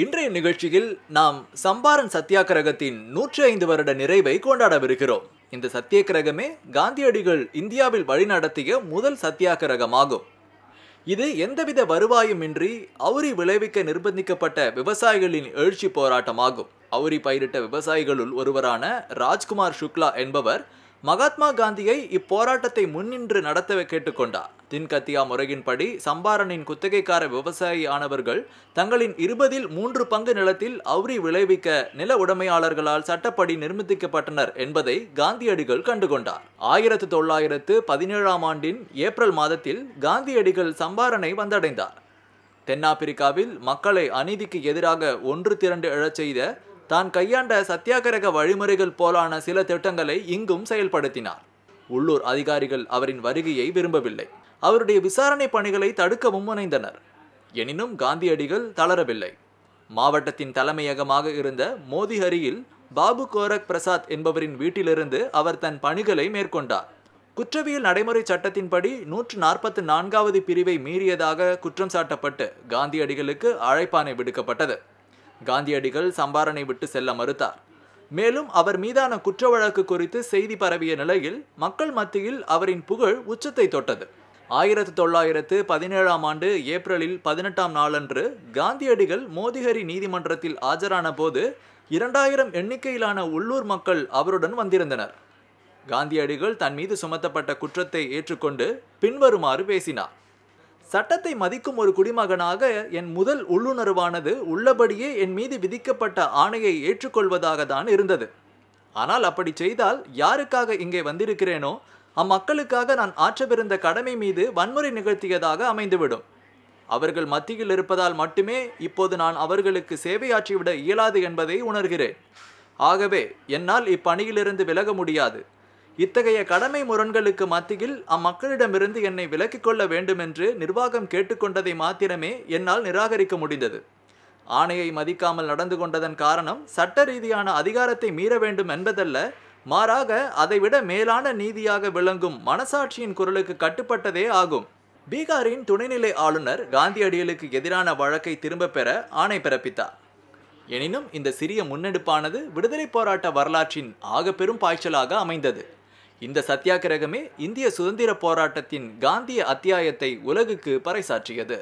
இன்றைய நிகழ்ச்சியில் நாம் சம்பாரன் சத்தியாகிரகத்தின் நூற்றி ஐந்து வருட நிறைவை கொண்டாடவிருக்கிறோம் இந்த சத்தியாகிரகமே காந்தியடிகள் இந்தியாவில் வழிநடத்திய முதல் சத்தியாகிரகமாகும் இது எந்தவித வருவாயுமின்றி அவுரி விளைவிக்க நிர்பந்திக்கப்பட்ட விவசாயிகளின் எழுச்சி போராட்டமாகும் அவுரி பயிரிட்ட விவசாயிகளுள் ஒருவரான ராஜ்குமார் சுக்லா என்பவர் மகாத்மா காந்தியை இப்போராட்டத்தை முன்னின்று நடத்த கேட்டுக்கொண்டார் தின்கத்தியா முறையின்படி சம்பாரனின் குத்தகைக்கார விவசாயி ஆனவர்கள் தங்களின் இருபதில் மூன்று பங்கு நிலத்தில் அவுரி விளைவிக்க நில உடைமையாளர்களால் சட்டப்படி நிர்மிக்கப்பட்டனர் என்பதை காந்தியடிகள் கண்டுகொண்டார் ஆயிரத்து தொள்ளாயிரத்து பதினேழாம் ஆண்டின் ஏப்ரல் மாதத்தில் காந்தியடிகள் சம்பாரனை வந்தடைந்தார் தென்னாப்பிரிக்காவில் மக்களை அநீதிக்கு எதிராக ஒன்று திரண்டு எழச் செய்த தான் கையாண்ட சத்தியாகிரக வழிமுறைகள் போலான சில திட்டங்களை இங்கும் செயல்படுத்தினார் உள்ளூர் அதிகாரிகள் அவரின் வருகையை விரும்பவில்லை அவருடைய விசாரணை பணிகளை தடுக்கவும் முனைந்தனர் எனினும் காந்தியடிகள் தளரவில்லை மாவட்டத்தின் தலைமையகமாக இருந்த மோதிஹரியில் பாபு கோரக் பிரசாத் என்பவரின் வீட்டிலிருந்து அவர் தன் பணிகளை மேற்கொண்டார் குற்றவியல் நடைமுறை சட்டத்தின்படி நூற்று நாற்பத்தி நான்காவது பிரிவை மீறியதாக குற்றம் சாட்டப்பட்டு காந்தியடிகளுக்கு அழைப்பானை விடுக்கப்பட்டது காந்தியடிகள் சம்பாரனை விட்டு செல்ல மறுத்தார் மேலும் அவர் மீதான குற்ற வழக்கு குறித்து செய்தி பரவிய நிலையில் மக்கள் மத்தியில் அவரின் புகழ் உச்சத்தை தொட்டது ஆயிரத்து தொள்ளாயிரத்து பதினேழாம் ஆண்டு ஏப்ரலில் பதினெட்டாம் நாளன்று காந்தியடிகள் மோதிஹரி நீதிமன்றத்தில் ஆஜரான போது இரண்டாயிரம் எண்ணிக்கையிலான உள்ளூர் மக்கள் அவருடன் வந்திருந்தனர் காந்தியடிகள் தன் மீது சுமத்தப்பட்ட குற்றத்தை ஏற்றுக்கொண்டு பின்வருமாறு பேசினார் சட்டத்தை மதிக்கும் ஒரு குடிமகனாக என் முதல் உள்ளுணர்வானது உள்ளபடியே என் மீது விதிக்கப்பட்ட ஆணையை ஏற்றுக்கொள்வதாக தான் இருந்தது ஆனால் அப்படி செய்தால் யாருக்காக இங்கே வந்திருக்கிறேனோ அம்மக்களுக்காக நான் ஆற்றவிருந்த கடமை மீது வன்முறை நிகழ்த்தியதாக அமைந்துவிடும் அவர்கள் மத்தியில் இருப்பதால் மட்டுமே இப்போது நான் அவர்களுக்கு சேவையாற்றிவிட இயலாது என்பதை உணர்கிறேன் ஆகவே என்னால் இப்பணியிலிருந்து விலக முடியாது இத்தகைய கடமை முரண்களுக்கு மத்தியில் அம்மக்களிடமிருந்து என்னை விலக்கிக் கொள்ள வேண்டுமென்று நிர்வாகம் கேட்டுக்கொண்டதை மாத்திரமே என்னால் நிராகரிக்க முடிந்தது ஆணையை மதிக்காமல் நடந்து கொண்டதன் காரணம் சட்ட ரீதியான அதிகாரத்தை மீற வேண்டும் என்பதல்ல மாறாக அதைவிட மேலான நீதியாக விளங்கும் மனசாட்சியின் குரலுக்கு கட்டுப்பட்டதே ஆகும் பீகாரின் துணைநிலை ஆளுநர் காந்தியடிகளுக்கு எதிரான வழக்கை திரும்பப் பெற ஆணை பிறப்பித்தார் எனினும் இந்த சிறிய முன்னெடுப்பானது விடுதலை போராட்ட வரலாற்றின் ஆக பெரும் பாய்ச்சலாக அமைந்தது இந்த சத்தியாகிரகமே இந்திய சுதந்திர போராட்டத்தின் காந்திய அத்தியாயத்தை உலகுக்கு பறைசாற்றியது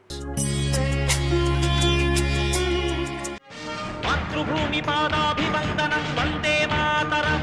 మాతృభూమి పాదాభివందనం వందే మాతరం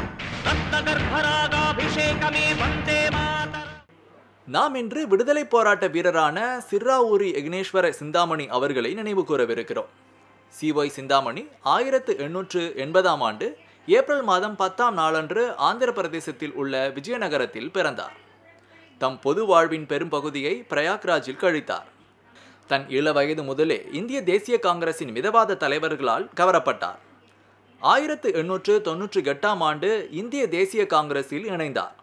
రక్తగర్భరాగాభిషేకమే వందే మాతరం நாம் இன்று விடுதலை போராட்ட வீரரான சிர்ராவூரி எக்னேஸ்வர சிந்தாமணி அவர்களை நினைவு கூறவிருக்கிறோம் சிஒய் சிந்தாமணி ஆயிரத்து எண்ணூற்று எண்பதாம் ஆண்டு ஏப்ரல் மாதம் பத்தாம் நாளன்று ஆந்திர பிரதேசத்தில் உள்ள விஜயநகரத்தில் பிறந்தார் தம் பொது வாழ்வின் பெரும்பகுதியை பிரயாக்ராஜில் கழித்தார் தன் இள வயது முதலே இந்திய தேசிய காங்கிரசின் மிதவாத தலைவர்களால் கவரப்பட்டார் ஆயிரத்து எண்ணூற்று தொன்னூற்றி எட்டாம் ஆண்டு இந்திய தேசிய காங்கிரஸில் இணைந்தார்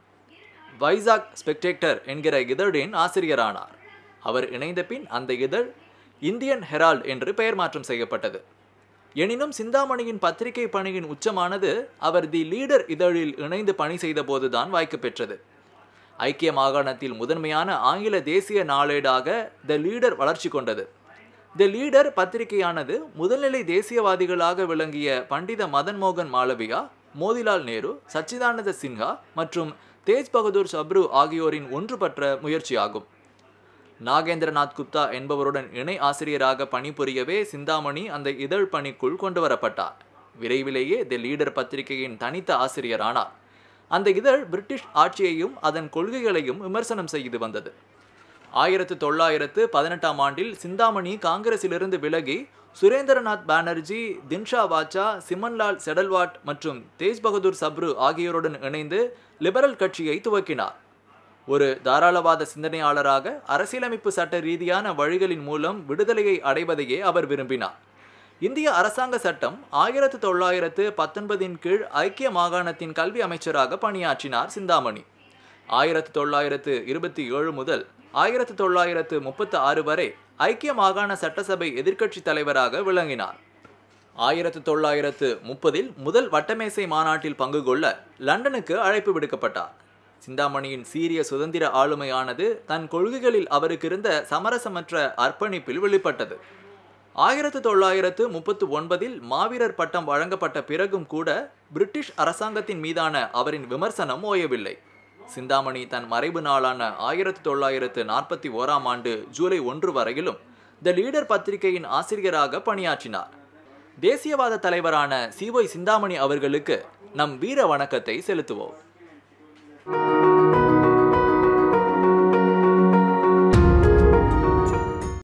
வைசாக் ஸ்பெக்டேக்டர் என்கிற இதழின் ஆசிரியரானார் அவர் இணைந்த பின் அந்த இதழ் இந்தியன் ஹெரால்ட் என்று பெயர் மாற்றம் செய்யப்பட்டது எனினும் சிந்தாமணியின் பத்திரிகை பணியின் உச்சமானது அவர் தி லீடர் இதழில் இணைந்து பணி செய்தபோதுதான் வாய்க்கப் பெற்றது ஐக்கிய மாகாணத்தில் முதன்மையான ஆங்கில தேசிய நாளேடாக த லீடர் வளர்ச்சி கொண்டது த லீடர் பத்திரிகையானது முதல்நிலை தேசியவாதிகளாக விளங்கிய பண்டித மதன் மோகன் மாளவியா மோதிலால் நேரு சச்சிதானந்த சின்ஹா மற்றும் தேஜ் பகதூர் சப்ரு ஆகியோரின் ஒன்றுபட்ட முயற்சியாகும் நாகேந்திரநாத் குப்தா என்பவருடன் இணை ஆசிரியராக பணிபுரியவே சிந்தாமணி அந்த இதழ் பணிக்குள் கொண்டு வரப்பட்டார் விரைவிலேயே தி லீடர் பத்திரிகையின் தனித்த ஆசிரியரானார் அந்த இதழ் பிரிட்டிஷ் ஆட்சியையும் அதன் கொள்கைகளையும் விமர்சனம் செய்து வந்தது ஆயிரத்து தொள்ளாயிரத்து பதினெட்டாம் ஆண்டில் சிந்தாமணி காங்கிரசிலிருந்து விலகி சுரேந்திரநாத் பானர்ஜி தின்ஷா வாச்சா சிமன்லால் செடல்வாட் மற்றும் தேஜ் பகதூர் சப்ரு ஆகியோருடன் இணைந்து லிபரல் கட்சியை துவக்கினார் ஒரு தாராளவாத சிந்தனையாளராக அரசியலமைப்பு சட்ட ரீதியான வழிகளின் மூலம் விடுதலையை அடைவதையே அவர் விரும்பினார் இந்திய அரசாங்க சட்டம் ஆயிரத்து தொள்ளாயிரத்து பத்தொன்பதின் கீழ் ஐக்கிய மாகாணத்தின் கல்வி அமைச்சராக பணியாற்றினார் சிந்தாமணி ஆயிரத்து தொள்ளாயிரத்து இருபத்தி ஏழு முதல் ஆயிரத்து தொள்ளாயிரத்து முப்பத்து ஆறு வரை ஐக்கிய மாகாண சட்டசபை எதிர்க்கட்சி தலைவராக விளங்கினார் ஆயிரத்து தொள்ளாயிரத்து முப்பதில் முதல் வட்டமேசை மாநாட்டில் பங்கு கொள்ள லண்டனுக்கு அழைப்பு விடுக்கப்பட்டார் சிந்தாமணியின் சீரிய சுதந்திர ஆளுமையானது தன் கொள்கைகளில் அவருக்கு இருந்த சமரசமற்ற அர்ப்பணிப்பில் வெளிப்பட்டது ஆயிரத்து தொள்ளாயிரத்து முப்பத்து ஒன்பதில் மாவீரர் பட்டம் வழங்கப்பட்ட பிறகும் கூட பிரிட்டிஷ் அரசாங்கத்தின் மீதான அவரின் விமர்சனம் ஓயவில்லை சிந்தாமணி தன் மறைவு நாளான ஆயிரத்து தொள்ளாயிரத்து நாற்பத்தி ஓராம் ஆண்டு ஜூலை ஒன்று வரையிலும் த லீடர் பத்திரிகையின் ஆசிரியராக பணியாற்றினார் தேசியவாத தலைவரான சி ஒய் சிந்தாமணி அவர்களுக்கு நம் வீர வணக்கத்தை செலுத்துவோம்